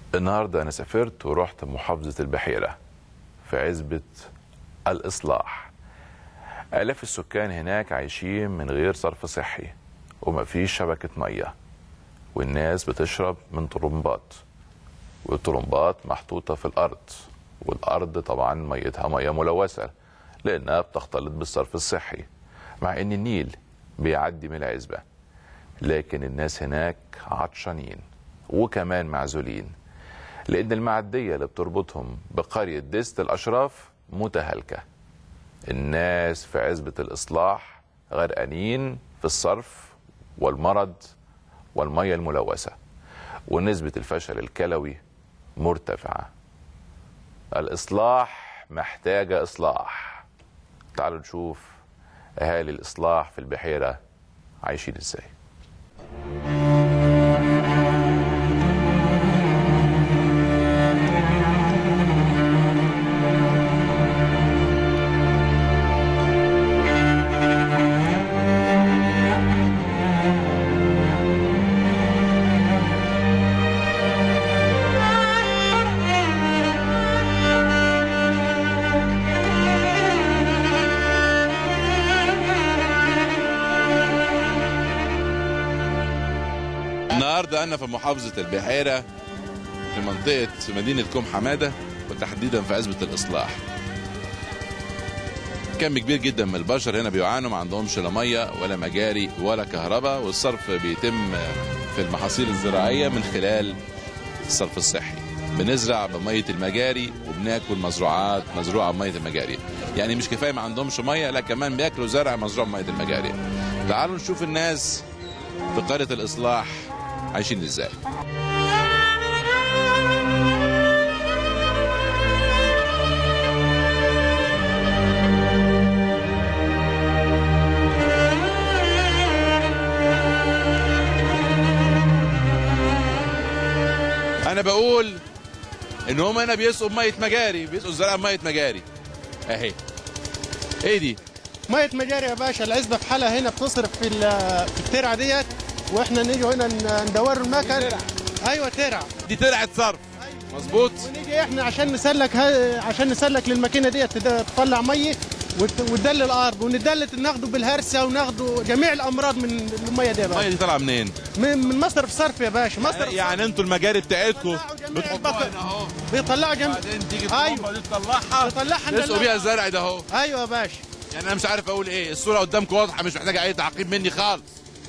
النهارده انا سافرت ورحت محافظه البحيره في عزبه الاصلاح الاف السكان هناك عايشين من غير صرف صحي ومفيش شبكه ميه والناس بتشرب من طرمبات والطرمبات محطوطه في الارض والارض طبعا ميتها ميه ملوثه لانها بتختلط بالصرف الصحي مع ان النيل بيعدي من العزبه لكن الناس هناك عطشانين وكمان معزولين لان المعديه اللي بتربطهم بقريه ديست الاشراف متهالكه الناس في عزبه الاصلاح غرقانين في الصرف والمرض والميه الملوثه ونسبه الفشل الكلوي مرتفعه الاصلاح محتاجه اصلاح تعالوا نشوف اهالي الاصلاح في البحيره عايشين ازاي النهارده انا في محافظه البحيره في منطقه مدينه كوم حماده وتحديدا في عزبه الاصلاح كم كبير جدا من البشر هنا بيعانوا ما عندهمش لا ميه ولا مجاري ولا كهرباء والصرف بيتم في المحاصيل الزراعيه من خلال الصرف الصحي بنزرع بميه المجاري وبناكل مزروعات مزروعه بميه المجاري يعني مش كفايه ما عندهمش ميه لا كمان بياكلوا زرع مزروع بميه المجاري تعالوا نشوف الناس في قريه الاصلاح عايشين ازاي انا بقول ان هم هنا بيسقوا بميه مجاري بيسقوا الزرع بميه مجاري اهي ايه دي ميه مجاري يا باشا العزبه في حالها هنا بتصرف في ال- في الترعه ديت واحنا نيجي هنا ن- ندور المكن ايوه ترعه دي ترعه صرف مظبوط ونيجي احنا عشان نسلك ها عشان نسلك للماكينه ديت تد- تطلع ميه وت- وتدلل الارض وندلت ناخده بالهرسه وناخده جميع الامراض من الميه دي يا الميه باشا دي طالعه منين من, من مصرف صرف يا باشا مصرف يعني انتوا المجاري بتاعتكم بيطلعوا جميع بتحطوها البقر. هنا اهو بيطلعوا جنب بعدين تيجي أيوة. الطرمبه دي تطلعها بيطلعها تسقوا ندلع. بيها الزرع ده اهو ايوه يا باشا يعني انا مش عارف اقول ايه الصوره قدامكم واضحه مش محتاجه اي تعقيب مني خالص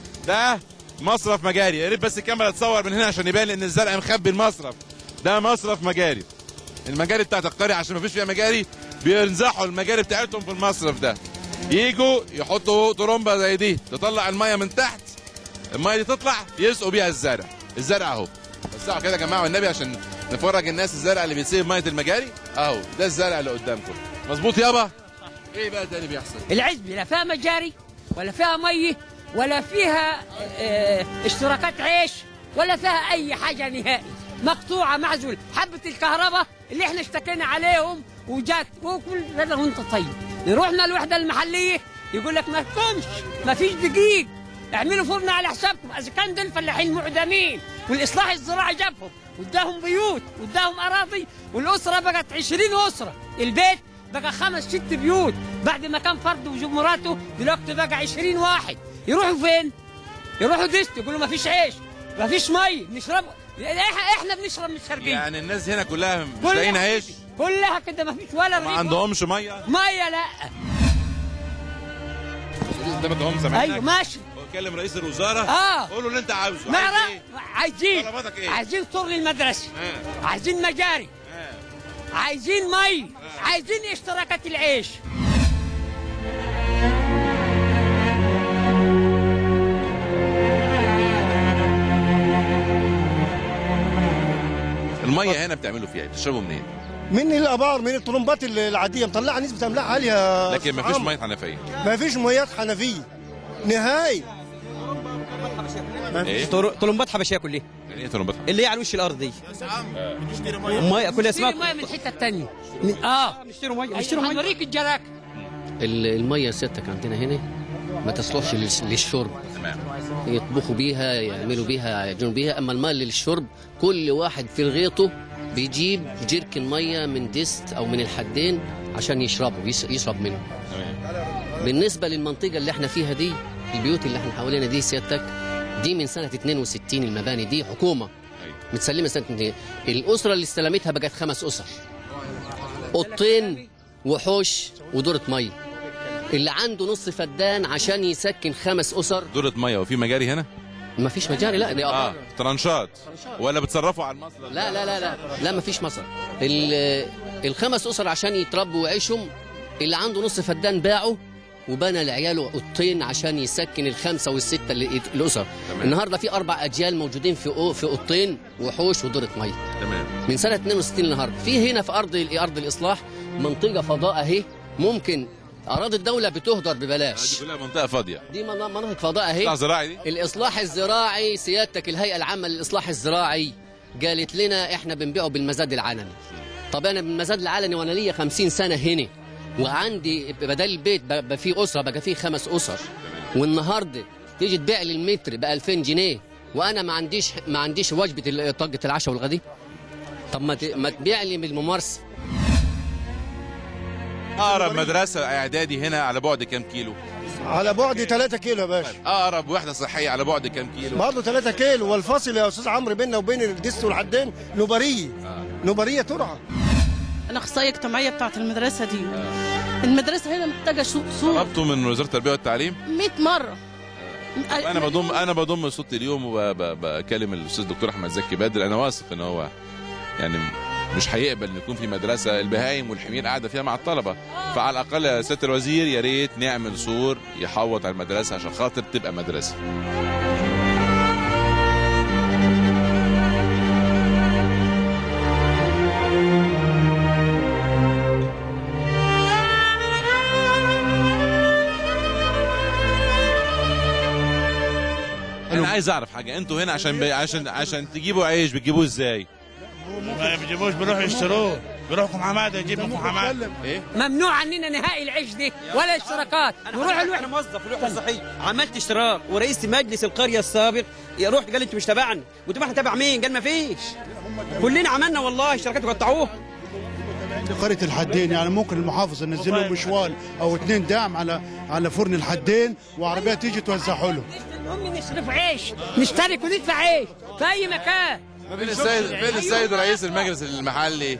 ده مصرف مجاري يا ريت بس الكاميرا تصور من هنا عشان يبان ان الزرع مخبي المصرف ده مصرف مجاري المجاري بتاعت القريه عشان ما فيش فيها مجاري بينزحوا المجاري بتاعتهم في المصرف ده يجوا يحطوا طرمبه زي دي تطلع الميه من تحت الميه دي تطلع يسقوا بيها الزرع الزرع اهو وسعوا كده يا جماعه والنبي عشان نفرج الناس الزرع اللي بيسيب ميه المجاري اهو ده الزرع اللي قدامكم مظبوط يابا ايه بقى تاني بيحصل العزبة لا فيها مجاري ولا فيها مية ولا فيها آه، اشتراكات عيش ولا فيها أي حاجة نهائي مقطوعة معزول حبة الكهرباء اللي احنا اشتكينا عليهم وجات وكل هذا وانت طيب رحنا الوحدة المحلية يقول لك ما تكونش ما فيش دقيق اعملوا فرن على حسابكم اذا كان دول فلاحين معدمين والاصلاح الزراعي جابهم واداهم بيوت واداهم اراضي والاسره بقت 20 اسره البيت بقى خمس ست بيوت بعد ما كان فرد وجوب مراته دلوقتي بقى 20 واحد يروحوا فين؟ يروحوا ديست يقولوا ما فيش عيش ما فيش مي نشرب إح- احنا بنشرب من الشرقيه يعني الناس هنا كلها مش كلها لاقيين عيش كلها كده ما فيش ولا ما رغيف عندهمش ميه ميه لا قدامك هم سامعينك ايوه ماشي كلم رئيس الوزاره آه. قول له اللي انت عاوزه ما عايز را- ايه؟ عايزين طلباتك إيه؟ عايزين طر المدرسه آه. عايزين مجاري آه. عايزين مي عايزين اشتراكات العيش الميه هنا بتعملوا فيها ايه؟ بتشربوا منين؟ من الابار من الطلمبات العاديه مطلعها نسبه املاح عاليه لكن ما فيش عم. ميه حنفيه ما فيش ميات حنفيه نهائي ايه؟ طر- طلمبات حبشيه كلها يعني ايه ترمبات اللي هي على وش الارض دي ميه كلها نشتري اسمها ميه من الحته الثانيه من اه نشتري ميه نشتري ميه هنوريك الجراك ال- الميه سيادتك عندنا هنا ما تصلحش للش- للشرب تمام يطبخوا بيها يعملوا بيها يعجنوا بيها اما الماء للشرب كل واحد في غيطه بيجيب جيركن ميه من ديست او من الحدين عشان يشربوا يس- يشرب منه تمام بالنسبه للمنطقه اللي احنا فيها دي البيوت اللي احنا حوالينا دي سيادتك دي من سنه 62 المباني دي حكومه أيوة. متسلمه سنه 62 الاسره اللي استلمتها بقت خمس اسر اوضتين وحوش ودورة ميه اللي عنده نص فدان عشان يسكن خمس اسر دورة ميه وفي مجاري هنا ما فيش مجاري لا دي اه آه. ترانشات ولا بتصرفوا على المصرف لا لا لا لا لا ما فيش مصر ال- الخمس اسر عشان يتربوا ويعيشوا اللي عنده نص فدان باعه وبنى لعياله اوضتين عشان يسكن الخمسه والسته اللي الاسر تمام. النهارده في اربع اجيال موجودين في أو- في اوضتين وحوش ودوره ميه تمام من سنه 62 النهارده في هنا في ارض ارض الاصلاح منطقه فضاء اهي ممكن اراضي الدوله بتهدر دي ببلاش كلها منطقه فاضيه دي من- مناطق فضاء اهي قطاع زراعي دي الإصلاح الزراعي سيادتك الهيئة العامة للإصلاح الزراعي قالت لنا إحنا بنبيعه بالمزاد العلني طب أنا بالمزاد العلني وأنا ليا 50 سنة هنا وعندي بدل البيت بقى بقى فيه أسرة بقى فيه خمس أسر والنهاردة تيجي تبيع لي المتر ب 2000 جنيه وأنا ما عنديش ما عنديش وجبة ال- طاقة العشاء والغدي طب ما ت- ما تبيع لي بالممارسة اقرب مدرسه اعدادي هنا على بعد كام كيلو على بعد 3 كيلو يا باشا اقرب وحده صحيه على بعد كام كيلو برضه 3 كيلو والفاصل يا استاذ عمرو بيننا وبين الدست والحدين نوبريه نوبريه ترعى الاخصائيه الاجتماعيه بتاعت المدرسه دي المدرسه هنا محتاجه سوق سوق طلبتوا من وزاره التربيه والتعليم 100 مره انا بضم انا بضم صوتي اليوم وبكلم الاستاذ دكتور احمد زكي بدر انا واثق ان هو يعني مش هيقبل ان يكون في مدرسه البهايم والحمير قاعده فيها مع الطلبه فعلى الاقل يا سياده الوزير يا ريت نعمل سور يحوط على المدرسه عشان خاطر تبقى مدرسه انا عايز اعرف حاجه انتوا هنا عشان عشان عشان تجيبوا عيش بتجيبوه ازاي ما بيجيبوش بيروحوا يشتروه بيروحوا محمد يجيب من محمد ايه ممنوع عننا نهائي العيش دي ولا اشتراكات نروح انا الوحده موظف في الوحده الصحيه عملت اشتراك ورئيس مجلس القريه السابق رحت قال انتوا مش تبعنا قلت له احنا تبع مين؟ قال ما فيش كلنا عملنا والله اشتراكات وقطعوها قرية الحدين يعني ممكن المحافظ ينزل له مشوال او اتنين دعم على على فرن الحدين وعربيه تيجي توزعه له هم نصرف عيش نشترك وندفع عيش في اي مكان فين السيد فين السيد رئيس المجلس المحلي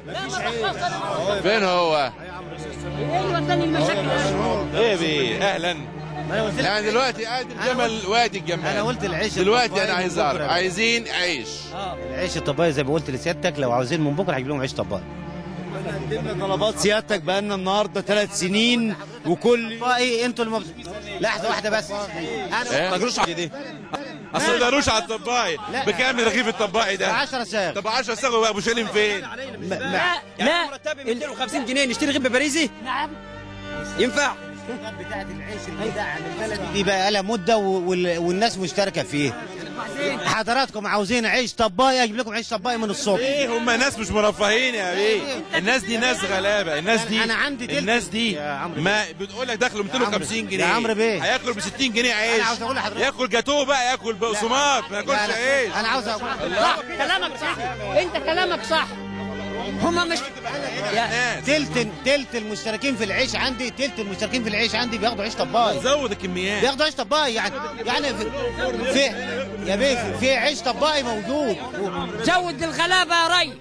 فين هو ايوه ثاني المشاكل ايه بيه اهلا يعني دلوقتي قاعد الجمل وادي الجمال انا قلت العيش دلوقتي الطباية انا عايز من اعرف بكرة. عايزين عيش العيش الطباية زي ما قلت لسيادتك لو عاوزين من بكره هجيب لهم عيش طباية طلبات سيادتك بقالنا النهارده ثلاث سنين وكل ايه انتوا اللي مبسوط لحظه واحده بس ايه؟ ما تجروش على دي اصل ما داروش على الطباعي بكام رغيف الطباعي ده 10 ساغ طب 10 ساغ ابو شالم فين لا يعني لا مرتبي 250 جنيه نشتري غيب باريزي نعم ينفع بتاعت العيش اللي بيدعم البلد دي بقى لها مده وال- والناس مشتركه فيه حضراتكم عاوزين عيش طبايه اجيب لكم عيش طبايه من الصبح ايه هم ناس مش مرفهين يا بيه الناس دي ناس غلابه الناس دي أنا عندي تلت- الناس دي يا عمرو ما بتقول لك دخلوا 250 جنيه يا عمرو بيه. هياكل ب 60 جنيه عيش أنا عاوز أقول لحضرتك- ياكل جاتوه بقى ياكل بقسماط ما ياكلش لا، عيش انا عاوز اقول صح كلامك صح انت كلامك صح هم مش ناس تلت تلت المشتركين في العيش عندي تلت المشتركين في العيش عندي بياخدوا عيش طباي زود الكميات بياخدوا عيش طباي يعني يعني في, في يا بيه في- في عيش طباي موجود زود الغلابه يا ري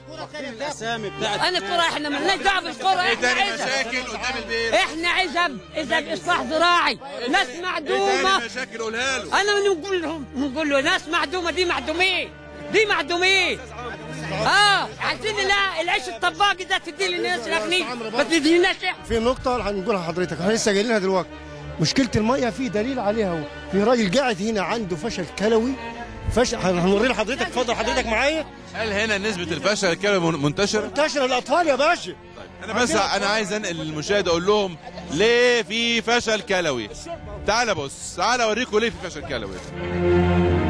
انا القرى احنا مالناش دعوه بالقرى ايه احنا تاني عزب مشاكل قدام البيت احنا عزب عزب اصلاح زراعي ناس ايه معدومه تاني مشاكل قولها له انا نقول لهم نقول له ناس معدومه دي معدومين دي معدومين اه عايزين لا العيش الطباقي ده تدي للناس الاغنياء ما تديناش احنا في نقطة هنقولها لحضرتك احنا لسه قايلينها دلوقتي مشكلة المية في دليل عليها اهو في راجل قاعد هنا عنده فشل كلوي فشل هنوريه لحضرتك اتفضل حضرتك معايا هل هنا نسبه الفشل الكلوي منتشره انتشر الاطفال يا باشا انا بس انا عايز انقل للمشاهد اقول لهم ليه في فشل كلوي تعال بص تعال اوريكم ليه في فشل كلوي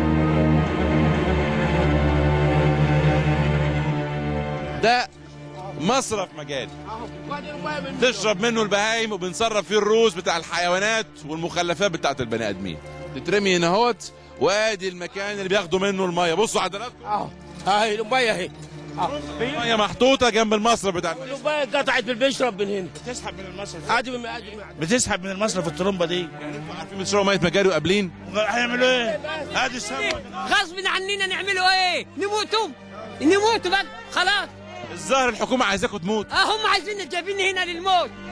ده مصرف مجاري تشرب منه البهايم وبنصرف فيه الروز بتاع الحيوانات والمخلفات بتاعت البني ادمين تترمي هنا اهوت وادي المكان اللي بياخدوا منه الميه بصوا حضراتكم اهو هاي الميه اهي الميه محطوطه جنب المصرف بتاع الميه قطعت بالبيشرب من هنا بتسحب من المصرف عادي من عادي من بتسحب من المصرف الطرمبه دي عارفين بتشربوا ميه مجاري وقابلين هيعملوا ايه؟ ادي السبب غصب عننا نعملوا ايه نموتوا نموتوا بقى خلاص الظاهر الحكومه عايزاكم تموت اه هم عايزين جايبين هنا للموت